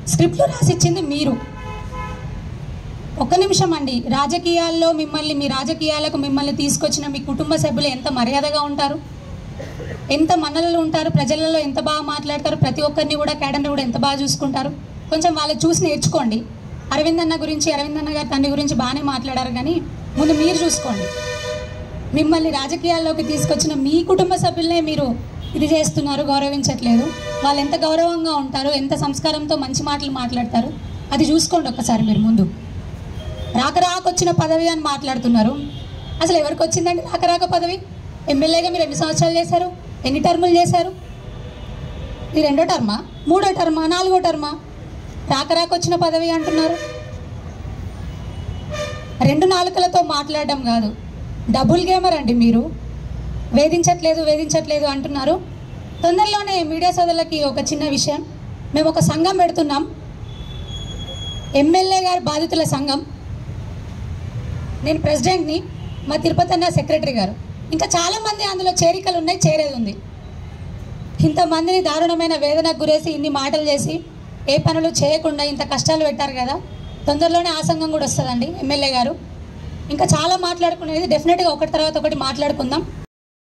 స్క్రిప్ట్లు రాసిచ్చింది మీరు ఒక్క నిమిషం అండి రాజకీయాల్లో మిమ్మల్ని మీ రాజకీయాలకు మిమ్మల్ని తీసుకొచ్చిన మీ కుటుంబ సభ్యులు ఎంత మర్యాదగా ఉంటారు ఎంత మన్నలలో ఉంటారు ప్రజలలో ఎంత బాగా మాట్లాడతారు ప్రతి ఒక్కరిని కూడా క్యాడర్ని కూడా ఎంత బాగా చూసుకుంటారు కొంచెం వాళ్ళు చూసి నేర్చుకోండి అరవింద్ అన్న గురించి అరవింద్ అన్న గారి తండ్రి గురించి బాగానే మాట్లాడారు కానీ ముందు మీరు చూసుకోండి మిమ్మల్ని రాజకీయాల్లోకి తీసుకొచ్చిన మీ కుటుంబ సభ్యులనే మీరు ఇది చేస్తున్నారు గౌరవించట్లేదు వాళ్ళు ఎంత గౌరవంగా ఉంటారు ఎంత సంస్కారంతో మంచి మాటలు మాట్లాడతారు అది చూసుకోండి ఒక్కసారి మీరు ముందు రాక రాక వచ్చిన పదవి అని మాట్లాడుతున్నారు అసలు ఎవరికి వచ్చిందండి రాక రాక పదవి ఎమ్మెల్యేగా మీరు ఎన్ని సంవత్సరాలు చేశారు ఎన్ని టర్ములు చేశారు ఇది రెండో టర్మా మూడో టర్మా నాలుగో టర్మా రాక రాక వచ్చిన పదవి అంటున్నారు రెండు నాలుకలతో మాట్లాడడం కాదు డబుల్ గేమర్ అండి మీరు వేధించట్లేదు వేధించట్లేదు అంటున్నారు తొందరలోనే మీడియా సోదరులకి ఒక చిన్న విషయం మేము ఒక సంఘం పెడుతున్నాం ఎమ్మెల్యే గారి బాధితుల సంఘం నేను ప్రెసిడెంట్ని మా తిరుపతి అన్న సెక్రటరీ గారు ఇంకా చాలామంది అందులో చేరికలు ఉన్నాయి చేరేది ఉంది ఇంతమందిని దారుణమైన వేదనకు గురేసి ఇన్ని మాటలు చేసి ఏ పనులు చేయకుండా ఇంత కష్టాలు పెట్టారు కదా తొందరలోనే ఆ సంఘం కూడా వస్తుందండి ఎమ్మెల్యే గారు ఇంకా చాలా మాట్లాడుకునేది డెఫినెట్గా ఒకటి తర్వాత ఒకటి మాట్లాడుకుందాం